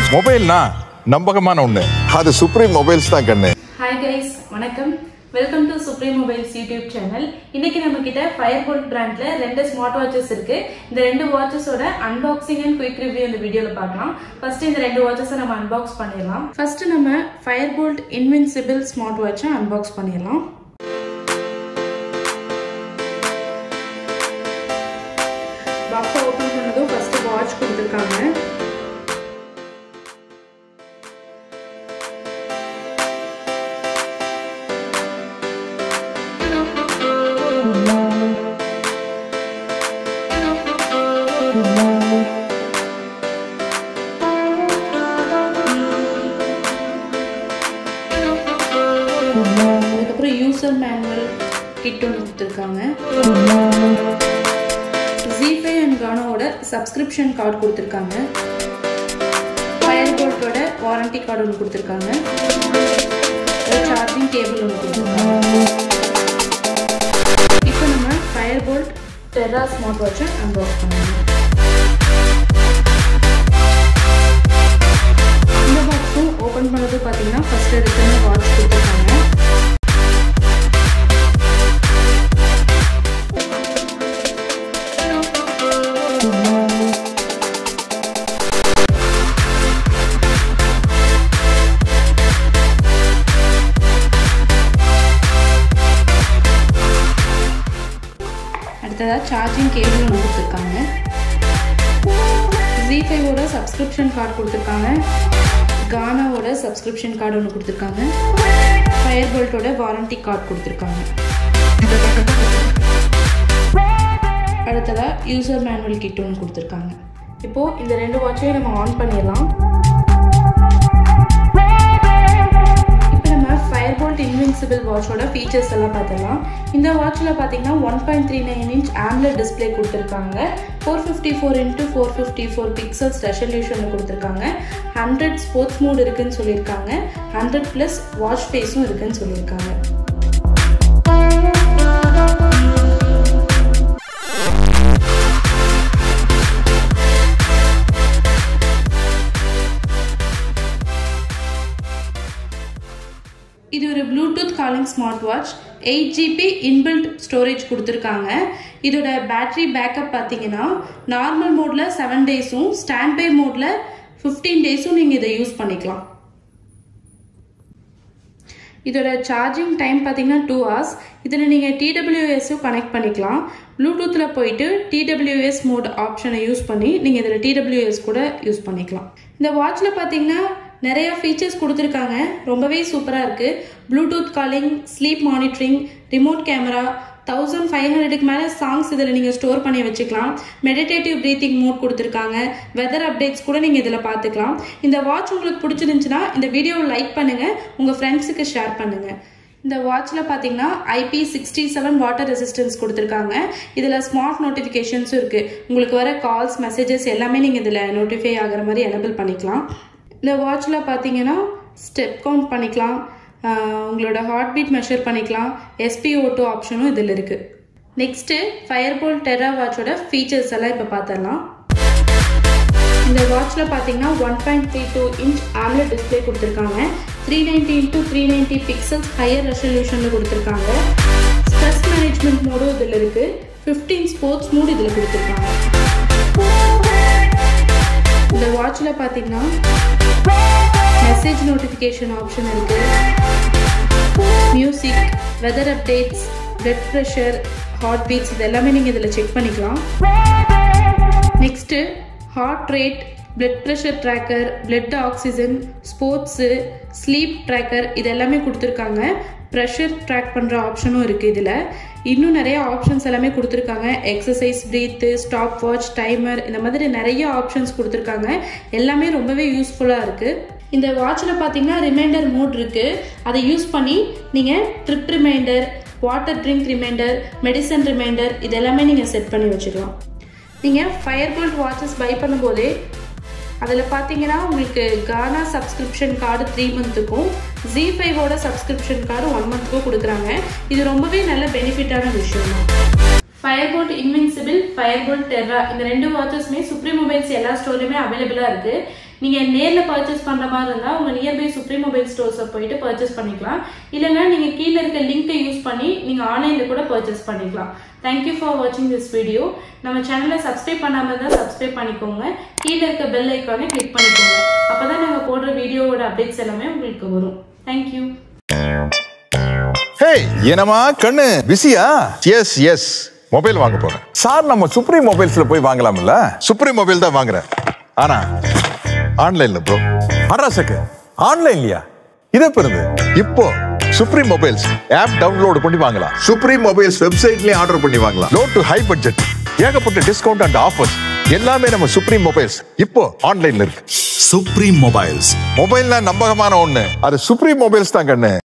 மொபைல்னா நம்பகமான ஒண்ணு அது சுப்ரீம் மொபைல்ஸ் தான் கண்ணு ஹாய் கைஸ் வணக்கம் welcome to Supreme Mobiles YouTube channel இன்னைக்கு நம்ம கிட்ட ஃபயர் போல்ட் பிராண்ட்ல ரெண்டு ஸ்மார்ட் வாட்சஸ் இருக்கு இந்த ரெண்டு வாட்சஸோட அன்பாக்சிங் அண்ட் குயிக் ரிவ்யூ இந்த வீடியோல பார்க்கலாம் ஃபர்ஸ்ட் இந்த ரெண்டு வாட்சஸை நம்ம அன்பாக்ஸ் பண்ணிடலாம் ஃபர்ஸ்ட் நம்ம ஃபயர் போல்ட் இன்வின்சிபிள் ஸ்மார்ட் வாட்சை அன்பாக்ஸ் பண்ணிடலாம் பாக்ஸை ஓப்பன் பண்ணதும் ஃபர்ஸ்ட் வாட்ச் கொடுத்துருக்காங்க அதுக்கப்புறம் யூசர் மேனுவல் கிட் ஒன்று கொடுத்துருக்காங்க ஜிபே அண்ட் கானோட சப்ஸ்கிரிப்ஷன் கார்டு கொடுத்துருக்காங்க ஃபயர் போல்ட்டோட வாரண்டி கார்டு ஒன்று கொடுத்துருக்காங்க சார்ஜிங் கேபிள் ஒன்று கொடுத்துருக்காங்க இப்போ நம்ம ஃபயர் போல்ட் டெரா ஸ்மார்ட் வாட்சை அன்பாக்ஸ் பண்ணலாம் இந்த பாக்ஸும் ஓப்பன் பண்ணது பார்த்தீங்கன்னா ஃபர்ஸ்ட் எடுத்துன்னு வாட்ச் கொடுத்துருக்காங்க அடுத்ததாக சார்ஜிங் கேபிள் ஒன்று கொடுத்துருக்காங்க ஜி ஃபைவோட சப்ஸ்கிரிப்ஷன் கார்டு கொடுத்துருக்காங்க கானாவோட சப்ஸ்கிரிப்ஷன் கார்டு ஒன்று கொடுத்துருக்காங்க ஃபயர் போல்ட்டோட வாரண்டி கார்டு கொடுத்துருக்காங்க அடுத்ததாக யூசர் மேனுவல் கிட் ஒன்று கொடுத்துருக்காங்க இப்போது இந்த ரெண்டு வாட்சையும் நம்ம ஆன் பண்ணிடலாம் இப்போ நம்ம ஃபயர் போல்ட் இன்வின்சிபிள் வாட்சோட ஃபீச்சர்ஸ் எல்லாம் பார்த்துடலாம் இந்த வாட்சில் பார்த்தீங்கன்னா one point three nine inch AMOLED display கொடுத்துருக்காங்க four fifty four into four fifty four pixels resolution கொடுத்துருக்காங்க ஹண்ட்ரட் ஸ்போர்ட்ஸ் மோட் இருக்குன்னு சொல்லியிருக்காங்க ஹண்ட்ரட் ப்ளஸ் வாட்ச் ஃபேஸும் இருக்குன்னு சொல்லியிருக்காங்க இது ஒரு Bluetooth calling smart watch eight GB inbuilt storage கொடுத்துருக்காங்க இதோட பேட்டரி பேக்கப் பார்த்தீங்கன்னா நார்மல் மோடில் செவன் டேஸும் ஸ்டாண்ட் பை மோடில் ஃபிஃப்டீன் டேஸும் நீங்கள் இதை யூஸ் பண்ணிக்கலாம் இதோட சார்ஜிங் டைம் பார்த்தீங்கன்னா டூ ஹவர்ஸ் இதில் நீங்கள் டிடபிள்யூஎஸும் கனெக்ட் பண்ணிக்கலாம் ப்ளூடூத்தில் போயிட்டு டிடபிள்யூஎஸ் மோட் ஆப்ஷனை யூஸ் பண்ணி நீங்கள் இதில் டிடபிள்யூஎஸ் கூட யூஸ் பண்ணிக்கலாம் இந்த வாட்சில் பார்த்தீங்கன்னா நிறைய ஃபீச்சர்ஸ் கொடுத்துருக்காங்க ரொம்பவே சூப்பராக இருக்குது Bluetooth calling sleep monitoring remote camera thousand five ஹண்ட்ரடுக்கு மேலே சாங்ஸ் இதில் நீங்கள் ஸ்டோர் பண்ணி வச்சுக்கலாம் மெடிடேட்டிவ் ப்ரீத்திங் மோட் கொடுத்துருக்காங்க வெதர் அப்டேட்ஸ் கூட நீங்கள் இதில் பார்த்துக்கலாம் இந்த வாட்ச் உங்களுக்கு பிடிச்சிருந்துச்சுன்னா இந்த வீடியோவை லைக் பண்ணுங்கள் உங்கள் ஃப்ரெண்ட்ஸுக்கு ஷேர் பண்ணுங்கள் இந்த வாட்சில் பார்த்தீங்கன்னா IP sixty seven water resistance கொடுத்துருக்காங்க இதில் ஸ்மார்ட் நோட்டிஃபிகேஷன்ஸும் இருக்குது உங்களுக்கு வர கால்ஸ் மெசேஜஸ் எல்லாமே நீங்கள் இதில் நோட்டிஃபை ஆகிற மாதிரி எனபிள் பண்ணிக்கலாம் இந்த வாட்சில் பார்த்தீங்கன்னா ஸ்டெப் கவுண்ட் பண்ணிக்கலாம் உங்களோட ஹார்ட் பீட் மெஷர் பண்ணிக்கலாம் எஸ்பி ஓட்டோ ஆப்ஷனும் இதில் இருக்குது நெக்ஸ்ட்டு ஃபயர் போல் டெரா வாட்சோட ஃபீச்சர்ஸ் எல்லாம் இப்போ பார்த்துடலாம் இந்த வாட்சில் பார்த்தீங்கன்னா one point three two inch AMOLED display கொடுத்துருக்காங்க three ninety into three ninety pixels higher ரெசல்யூஷனில் கொடுத்துருக்காங்க ஸ்ட்ரெஸ் மேனேஜ்மெண்ட் மோடும் இதில் இருக்குது ஃபிஃப்டீன் ஸ்போர்ட்ஸ் மோட் இதில் கொடுத்துருக்காங்க இந்த வாட்சில் பார்த்தீங்கன்னா மெசேஜ் நோட்டிஃபிகேஷன் ஆப்ஷன் இருக்குது music weather updates blood pressure heart beats இது எல்லாமே நீங்கள் இதில் செக் பண்ணிக்கலாம் next heart rate blood pressure tracker blood oxygen sports sleep tracker இது எல்லாமே கொடுத்துருக்காங்க ப்ரெஷர் ட்ராக் பண்ணுற ஆப்ஷனும் இருக்குது இதில் இன்னும் நிறைய ஆப்ஷன்ஸ் எல்லாமே கொடுத்துருக்காங்க exercise breath stopwatch timer இந்த மாதிரி நிறைய ஆப்ஷன்ஸ் கொடுத்துருக்காங்க எல்லாமே ரொம்பவே யூஸ்ஃபுல்லாக இருக்குது இந்த வாட்சில் பார்த்தீங்கன்னா ரிமைண்டர் மோட் இருக்குது அதை யூஸ் பண்ணி நீங்கள் trip reminder water drink reminder medicine reminder இது எல்லாமே நீங்கள் செட் பண்ணி வச்சுக்கலாம் நீங்கள் ஃபயர் போல்ட் வாட்சஸ் பை பண்ணும்போதே அதில் பார்த்தீங்கன்னா உங்களுக்கு கானா சப்ஸ்கிரிப்ஷன் கார்டு த்ரீ மந்த்துக்கும் ஜி ஃபைவோட சப்ஸ்கிரிப்ஷன் கார்டு ஒன் மந்த்துக்கும் கொடுக்குறாங்க இது ரொம்பவே நல்ல பெனிஃபிட்டான விஷயம் தான் ஃபயர்போல்ட் இன்வின்சிபிள் ஃபயர்போல்ட் டெர்ரா இந்த ரெண்டு வாட்சஸுமே சுப்ரீம் மொபைல்ஸ் எல்லா ஸ்டோர்லையுமே அவைலபிளாக இருக்குது நீங்கள் நேரில் பர்ச்சேஸ் பண்ணுற மாதிரி இருந்தால் உங்கள் நியர்பை சுப்ரீம் மொபைல் ஸ்டோர்ஸில் போயிட்டு பர்ச்சேஸ் பண்ணிக்கலாம் இல்லைன்னா நீங்கள் கீழே இருக்க லிங்கை யூஸ் பண்ணி நீங்கள் ஆன்லைனில் கூட பர்ச்சேஸ் பண்ணிக்கலாம் தேங்க்யூ ஃபார் வாட்சிங் திஸ் வீடியோ நம்ம சேனலை சப்ஸ்கிரைப் பண்ணாமல் இருந்தால் சப்ஸ்கிரைப் பண்ணிக்கோங்க கீழே இருக்க பெல் ஐக்கானை கிளிக் பண்ணிக்கோங்க அப்போ தான் நாங்கள் போடுற வீடியோவோட அப்டேட்ஸ் எல்லாமே உங்களுக்கு வரும் தேங்க்யூ ஹே என்னமா கண்ணு பிஸியா எஸ் எஸ் மொபைல் வாங்க போறேன் சார் நம்ம சுப்ரீம் மொபைல்ஸ்ல போய் வாங்கலாம்ல சுப்ரீம் மொபைல் தான் வாங்குறேன் ஆனா ஆன்லைன்ல ப்ரோ அட்ரஸுக்கு ஆன்லைன்லயா இது பெருது இப்போ சுப்ரீம் மொபைல்ஸ் ஆப் டவுன்லோட் பண்ணி வாங்கலாம் சுப்ரீம் மொபைல்ஸ் வெப்சைட்லயே ஆர்டர் பண்ணி வாங்கலாம் லோ டு ஹை பட்ஜெட் ஏகப்பட்ட டிஸ்கவுண்ட் அண்ட் ஆஃபர்ஸ் எல்லாமே நம்ம சுப்ரீம் மொபைல்ஸ் இப்போ ஆன்லைன்ல இருக்கு Supreme Mobiles. மொபைல்னா நம்பகமான ஒண்ணு அது சுப்ரீம் மொபைல்ஸ் தான் கண்ணு